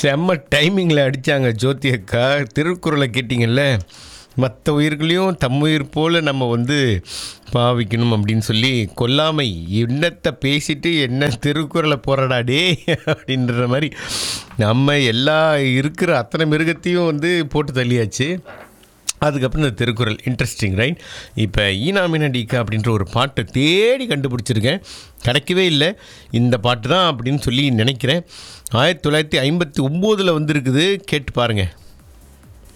செம்ம டைமிங்கில் அடித்தாங்க ஜோதி அக்கா திருக்குறளை கேட்டிங்கல்ல மற்ற உயிர்களையும் தம் உயிர் போல் நம்ம வந்து பாவிக்கணும் அப்படின்னு சொல்லி கொல்லாமை என்னத்தை பேசிட்டு என்ன திருக்குறளை போறடா டே அப்படின்ற மாதிரி நம்ம எல்லா இருக்கிற அத்தனை மிருகத்தையும் வந்து போட்டு தள்ளியாச்சு அதுக்கப்புறம் இந்த திருக்குறள் இன்ட்ரெஸ்டிங் ரைட் இப்போ ஈனாமினடிக்கா அப்படின்ற ஒரு பாட்டை தேடி கண்டுபிடிச்சிருக்கேன் கிடைக்கவே இல்லை இந்த பாட்டு தான் அப்படின்னு சொல்லி நினைக்கிறேன் ஆயிரத்தி தொள்ளாயிரத்தி ஐம்பத்தி ஒம்போதில் வந்திருக்குது கேட்டு பாருங்கள்